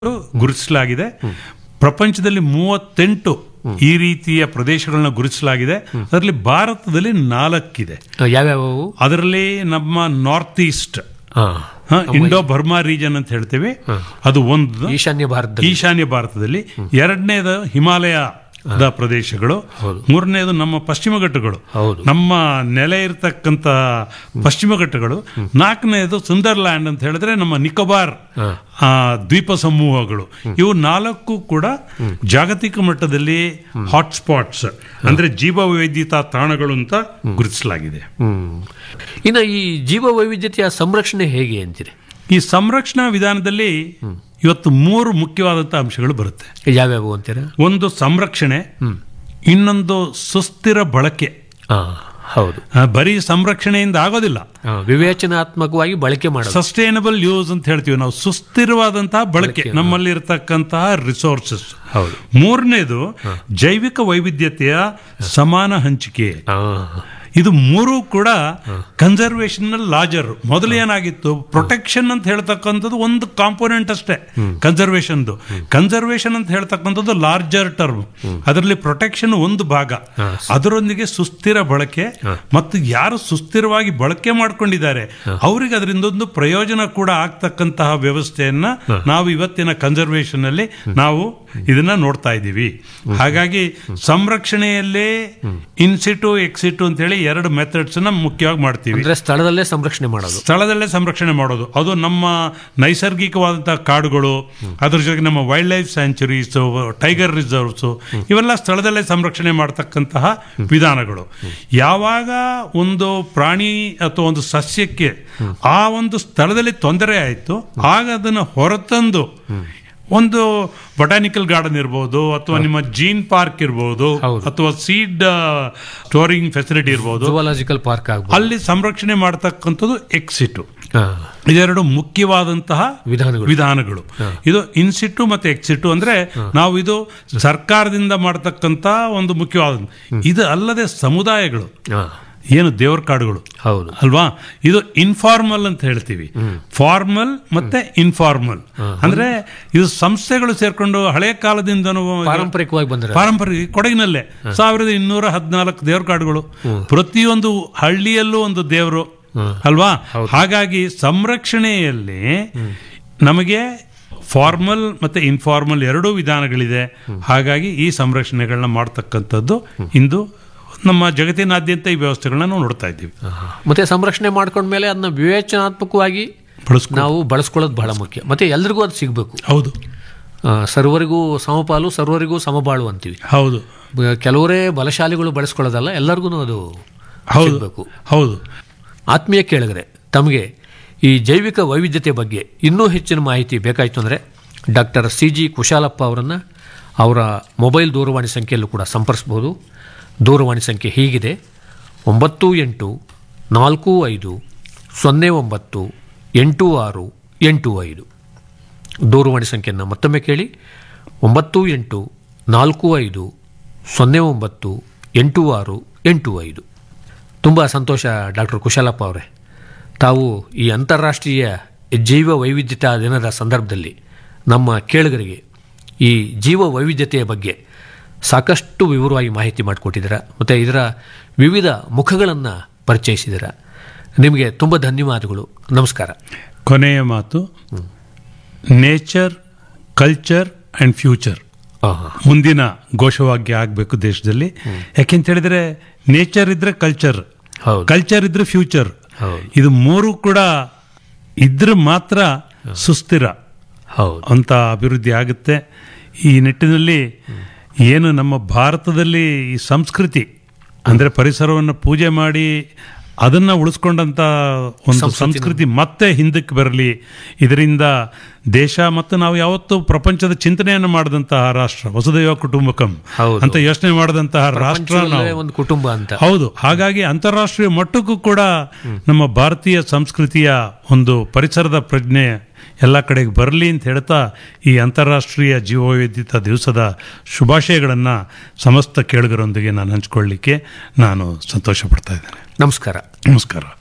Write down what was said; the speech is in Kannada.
ಗುರುತಿಸಲಾಗಿದೆ ಪ್ರಪಂಚದಲ್ಲಿ ಮೂವತ್ತೆಂಟು ಈ ರೀತಿಯ ಪ್ರದೇಶಗಳನ್ನ ಗುರುತಿಸಲಾಗಿದೆ ಅದರಲ್ಲಿ ಭಾರತದಲ್ಲಿ ನಾಲ್ಕಿದೆ ಯಾವ್ಯಾವು ಅದರಲ್ಲಿ ನಮ್ಮ ನಾರ್ತ್ ಈಸ್ಟ್ ಹಾ ಇಂಡೋ ಬರ್ಮಾ ರೀಜನ್ ಅಂತ ಹೇಳ್ತೇವೆ ಅದು ಒಂದು ಈಶಾನ್ಯ ಭಾರತದಲ್ಲಿ ಈಶಾನ್ಯ ಭಾರತದಲ್ಲಿ ಎರಡನೇದು ಹಿಮಾಲಯದ ಪ್ರದೇಶಗಳು ಮೂರನೇದು ನಮ್ಮ ಪಶ್ಚಿಮ ಘಟ್ಟಗಳು ಹೌದು. ನಮ್ಮ ನೆಲೆ ಇರತಕ್ಕಂತ ಪಶ್ಚಿಮ ಘಟ್ಟಗಳು ನಾಲ್ಕನೇದು ಸುಂದರ್ಲ್ಯಾಂಡ್ ಅಂತ ಹೇಳಿದ್ರೆ ನಮ್ಮ ನಿಕೋಬಾರ್ ಆ, ದ್ವೀಪ ಸಮೂಹಗಳು ಇವು ನಾಲ್ಕು ಕೂಡ ಜಾಗತಿಕ ಮಟ್ಟದಲ್ಲಿ ಹಾಟ್ಸ್ಪಾಟ್ಸ್ ಅಂದ್ರೆ ಜೀವ ವೈವಿಧ್ಯತಾ ತಾಣಗಳು ಅಂತ ಗುರುತಿಸಲಾಗಿದೆ ಹ್ಮ್ ಇನ್ನು ಈ ಜೀವ ವೈವಿಧ್ಯತೆಯ ಸಂರಕ್ಷಣೆ ಹೇಗೆ ಅಂತೀರಿ ಈ ಸಂರಕ್ಷಣಾ ವಿಧಾನದಲ್ಲಿ ಇವತ್ತು ಮೂರು ಮುಖ್ಯವಾದಂತಹ ಅಂಶಗಳು ಬರುತ್ತೆ ಯಾವ್ಯಾವು ಅಂತೀರಾ ಒಂದು ಸಂರಕ್ಷಣೆ ಇನ್ನೊಂದು ಸುಸ್ಥಿರ ಬಳಕೆ ಹಾ ಹೌದು ಆ, ಬರೀ ಸಂರಕ್ಷಣೆಯಿಂದ ಆಗೋದಿಲ್ಲ ಆ, ವಿವೇಚನಾತ್ಮಕವಾಗಿ ಬಳಕೆ ಮಾಡೋದು ಸಸ್ಟೈನಬಲ್ ಯೂಸ್ ಅಂತ ಹೇಳ್ತೀವಿ ನಾವು ಸುಸ್ಥಿರವಾದಂತಹ ಬಳಕೆ ನಮ್ಮಲ್ಲಿ ಇರತಕ್ಕಂತಹ ರಿಸೋರ್ಸಸ್ ಹೌದು ಮೂರನೇದು ಜೈವಿಕ ವೈವಿಧ್ಯತೆಯ ಸಮಾನ ಹಂಚಿಕೆ ಆ, ಇದು ಮೂರು ಕೂಡ ಕನ್ಸರ್ವೇಷನ್ ಲಾಜರ್ ಮೊದಲು ಏನಾಗಿತ್ತು ಪ್ರೊಟೆಕ್ಷನ್ ಅಂತ ಹೇಳ್ತಕ್ಕಂಥದ್ದು ಒಂದು ಕಾಂಪೋನೆಂಟ್ ಅಷ್ಟೇ ಕನ್ಸರ್ವೇಷನ್ ಕನ್ಸರ್ವೇಷನ್ ಅಂತ ಹೇಳ್ತಕ್ಕಂಥದ್ದು ಲಾರ್ಜರ್ ಟರ್ಮ್ ಅದರಲ್ಲಿ ಪ್ರೊಟೆಕ್ಷನ್ ಒಂದು ಭಾಗ ಅದರೊಂದಿಗೆ ಸುಸ್ಥಿರ ಬಳಕೆ ಮತ್ತು ಯಾರು ಸುಸ್ಥಿರವಾಗಿ ಬಳಕೆ ಮಾಡ್ಕೊಂಡಿದ್ದಾರೆ ಅವರಿಗೆ ಅದರಿಂದ ಒಂದು ಪ್ರಯೋಜನ ಕೂಡ ಆಗ್ತಕ್ಕಂತಹ ವ್ಯವಸ್ಥೆಯನ್ನ ನಾವು ಇವತ್ತಿನ ಕನ್ಸರ್ವೇಷನ್ ಅಲ್ಲಿ ನಾವು ಇದನ್ನ ನೋಡ್ತಾ ಇದ್ದೀವಿ ಹಾಗಾಗಿ ಸಂರಕ್ಷಣೆಯಲ್ಲೇ ಇನ್ಸಿಟು ಎಕ್ಸಿಟು ಅಂತ ಹೇಳಿ ಎರಡು ಮೆಥಡ್ಸ್ ನ ಮುಖ್ಯವಾಗಿ ಮಾಡ್ತೀವಿ ಅಂದ್ರೆ ಸ್ಥಳದಲ್ಲೇ ಸಂರಕ್ಷಣೆ ಮಾಡೋದು ಸ್ಥಳದಲ್ಲೇ ಸಂರಕ್ಷಣೆ ಮಾಡೋದು ಅದು ನಮ್ಮ ನೈಸರ್ಗಿಕವಾದಂತಹ ಕಾಡುಗಳು ಅದ್ರ ಜೊತೆಗೆ ನಮ್ಮ wildlife sanctuaries tiger reserves ಇವೆಲ್ಲ ಸ್ಥಳದಲ್ಲೇ ಸಂರಕ್ಷಣೆ ಮಾಡತಕ್ಕಂತಹ ವಿಧಾನಗಳು ಯಾವಾಗ ಒಂದು ಪ್ರಾಣಿ ಅಥವಾ ಒಂದು ಸಸ್ಯಕ್ಕೆ ಆ ಒಂದು ಸ್ಥಳದಲ್ಲಿ ತೊಂದರೆ ಆಯಿತು ಆಗ ಅದನ್ನು ಹೊರತಂದು ಒಂದು ಬೊಟಾನಿಕಲ್ ಗಾರ್ಡನ್ ಇರ್ಬೋದು ಅಥವಾ ನಿಮ್ಮ ಜೀನ್ ಪಾರ್ಕ್ ಇರ್ಬೋದು ಹೌದು. ಅಥವಾ ಸೀಡ್ ಸ್ಟೋರಿಂಗ್ ಫೆಸಿಲಿಟಿ ಇರ್ಬೋದು ಜುವಾಲಜಿಕಲ್ ಪಾರ್ಕ್ ಆಗ್ಬೋದು ಅಲ್ಲಿ ಸಂರಕ್ಷಣೆ ಮಾಡತಕ್ಕಂಥದ್ದು ಎಕ್ಸಿಟು ಆ, ಇದೆರಡು ಮುಖ್ಯವಾದಂತಹ ವಿಧಾನಗಳು ವಿಧಾನಗಳು ಇದು ಇನ್ಸಿಟ್ಟು ಮತ್ತೆ ಎಕ್ಸಿಟ್ಟು ಅಂದ್ರೆ ನಾವು ಇದು ಸರ್ಕಾರದಿಂದ ಮಾಡತಕ್ಕಂತ ಒಂದು ಮುಖ್ಯವಾದ ಇದು ಅಲ್ಲದೆ ಸಮುದಾಯಗಳು ಆ, ಏನು ದೇವರ ಕಾಡುಗಳು ಹೌದು ಅಲ್ವಾ ಇದು ಇನ್ಫಾರ್ಮಲ್ ಅಂತ ಹೇಳ್ತೀವಿ ಫಾರ್ಮಲ್ ಮತ್ತೆ ಇನ್ಫಾರ್ಮಲ್ ಅಂದ್ರೆ ಇದು ಸಂಸ್ಥೆಗಳು ಸೇರ್ಕೊಂಡು ಹಳೆ ಕಾಲದಿಂದನೂ ಪಾರಂಪರಿಕವಾಗಿ ಬಂದ್ರೆ ಪಾರಂಪರಿಕ ಕೊಡಗಿನಲ್ಲೇ ಸಾವಿರದ ಇನ್ನೂರ ಹದಿನಾಲ್ಕು ದೇವ್ರ ಕಾಡುಗಳು ಪ್ರತಿಯೊಂದು ಹಳ್ಳಿಯಲ್ಲೂ ಒಂದು ದೇವರು ಅಲ್ವಾ ಹಾಗಾಗಿ ಸಂರಕ್ಷಣೆಯಲ್ಲಿ ನಮಗೆ ಫಾರ್ಮಲ್ ಮತ್ತೆ ಇನ್ಫಾರ್ಮಲ್ ಎರಡೂ ವಿಧಾನಗಳಿದೆ ಹಾಗಾಗಿ ಈ ಸಂರಕ್ಷಣೆಗಳನ್ನ ಮಾಡ್ತಕ್ಕಂಥದ್ದು ಇಂದು ನಮ್ಮ ಜಗತ್ತಿನಾದ್ಯಂತ ಈ ವ್ಯವಸ್ಥೆಗಳನ್ನ ನಾವು ನೋಡ್ತಾ ಇದ್ದೀವಿ ಮತ್ತೆ ಸಂರಕ್ಷಣೆ ಮಾಡ್ಕೊಂಡ್ಮೇಲೆ ಅದನ್ನ ವಿವೇಚನಾತ್ಮಕವಾಗಿ ಬಳಸ್ಕೊ ನಾವು ಬಳಸ್ಕೊಳ್ಳೋದು ಬಹಳ ಮುಖ್ಯ ಮತ್ತೆ ಎಲ್ರಿಗೂ ಅದು ಸಿಗಬೇಕು ಹೌದು ಸರ್ವರಿಗೂ ಸಮಪಾಲು ಸರ್ವರಿಗೂ ಸಮಬಾಳು ಅಂತೀವಿ ಹೌದು ಬ- ಕೆಲವರೇ ಬಲಶಾಲಿಗಳು ಬಳಸ್ಕೊಳ್ಳೋದಲ್ಲ ಎಲ್ಲರಿಗೂ ಅದು ಹೌದು ಸಿಗಬೇಕು ಹೌದು ಆತ್ಮೀಯ ಕೇಳಿದ್ರೆ ತಮಗೆ ಈ ಜೈವಿಕ ವೈವಿಧ್ಯತೆ ಬಗ್ಗೆ ಇನ್ನೂ ಹೆಚ್ಚಿನ ಮಾಹಿತಿ ಬೇಕಾಯಿತು ಅಂದರೆ ಡಾಕ್ಟರ್ ಸಿ ಜಿ ಕುಶಾಲಪ್ಪ ಅವರನ್ನು ಅವರ ಮೊಬೈಲ್ ದೂರವಾಣಿ ಸಂಖ್ಯೆಯಲ್ಲೂ ಕೂಡ ಸಂಪರ್ಸ್ಬೋದು ದೂರವಾಣಿ ಸಂಖ್ಯೆ ಹೀಗಿದೆ ಒಂಬತ್ತು ಎಂಟು ನಾಲ್ಕು ಐದು ಸೊನ್ನೆ ಒಂಬತ್ತು ಎಂಟು ಆರು ಎಂಟು ಐದು ದೂರವಾಣಿ ಸಂಖ್ಯೆಯನ್ನು ಮತ್ತೊಮ್ಮೆ ಕೇಳಿ ಒಂಬತ್ತು ಎಂಟು ನಾಲ್ಕು ಐದು ಸೊನ್ನೆ ಒಂಬತ್ತು ಎಂಟು ಆರು ಎಂಟು ಐದು ತುಂಬ ಸಂತೋಷ ಡಾಕ್ಟರ್ ಕುಶಾಲಪ್ಪ ಅವರೇ ತಾವು ಈ ಅಂತಾರಾಷ್ಟ್ರೀಯ ಜೀವ ವೈವಿಧ್ಯತಾ ದಿನದ ಸಂದರ್ಭದಲ್ಲಿ ನಮ್ಮ ಕೇಳುಗರಿಗೆ ಈ ಜೀವ ವೈವಿಧ್ಯತೆಯ ಬಗ್ಗೆ ಸಾಕಷ್ಟು ವಿವರವಾಗಿ ಮಾಹಿತಿ ಮಾಡಿಕೊಟ್ಟಿದ್ದೀರಾ ಮತ್ತು ಇದರ ವಿವಿಧ ಮುಖಗಳನ್ನು ಪರಿಚಯಿಸಿದ್ದೀರಾ ನಿಮಗೆ ತುಂಬ ಧನ್ಯವಾದಗಳು ನಮಸ್ಕಾರ ಕೊನೆಯ ಮಾತು ನೇಚರ್ ಕಲ್ಚರ್ ಅಂಡ್ ಫ್ಯೂಚರ್ ಆಹಾ. ಮುಂದಿನ ಘೋಷವಾಕ್ಯ ಆಗಬೇಕು ದೇಶದಲ್ಲಿ ಯಾಕೆಂತ ಹೇಳಿದ್ರೆ ನೇಚರ್ ಇದ್ರೆ ಕಲ್ಚರ್ ಹೌದು ಕಲ್ಚರ್ ಇದ್ರೆ ಫ್ಯೂಚರ್ ಹೌದು ಇದು ಮೂರು ಕೂಡ ಇದ್ರೆ ಮಾತ್ರ ಸುಸ್ಥಿರ ಹೌದು ಅಂತ ಅಭಿವೃದ್ಧಿ ಆಗುತ್ತೆ ಈ ನಿಟ್ಟಿನಲ್ಲಿ ಏನು ನಮ್ಮ ಭಾರತದಲ್ಲಿ ಈ ಸಂಸ್ಕೃತಿ ಅಂದ್ರೆ ಪರಿಸರವನ್ನು ಪೂಜೆ ಮಾಡಿ ಅದನ್ನ ಉಳಿಸ್ಕೊಂಡಂತ ಒಂದು ಸಂಸ್ಕೃತಿ ಮತ್ತೆ ಹಿಂದಕ್ಕೆ ಬರಲಿ ಇದರಿಂದ ದೇಶ ಮತ್ತು ನಾವು ಯಾವತ್ತೂ ಪ್ರಪಂಚದ ಚಿಂತನೆಯನ್ನು ಮಾಡಿದಂತಹ ರಾಷ್ಟ್ರ ವಸುದೈವ ಕುಟುಂಬಕಂ ಹೌದು. ಅಂತ ಯೋಚನೆ ಮಾಡಿದಂತಹ ರಾಷ್ಟ್ರ ಪ್ರಪಂಚದಲ್ಲೇ ನಾವು ಒಂದು ಕುಟುಂಬ ಅಂತ ಹೌದು ಹಾಗಾಗಿ ಅಂತಾರಾಷ್ಟ್ರೀಯ ಮಟ್ಟಕ್ಕೂ ಕೂಡ ನಮ್ಮ ಭಾರತೀಯ ಸಂಸ್ಕೃತಿಯ ಒಂದು ಪರಿಸರದ ಪ್ರಜ್ಞೆ ಎಲ್ಲ ಕಡೆಗೆ ಬರಲಿ ಅಂತ ಹೇಳ್ತಾ ಈ ಅಂತಾರಾಷ್ಟ್ರೀಯ ಜೀವವೈವಿಧ್ಯತಾ ದಿವಸದ ಶುಭಾಶಯಗಳನ್ನು ಸಮಸ್ತ ಕೇಳುಗರೊಂದಿಗೆ ನಾನು ಹಂಚ್ಕೊಳ್ಳಿಕ್ಕೆ ನಾನು ಸಂತೋಷ ಪಡ್ತಾ ಇದ್ದೇನೆ ನಮಸ್ಕಾರ ನಮಸ್ಕಾರ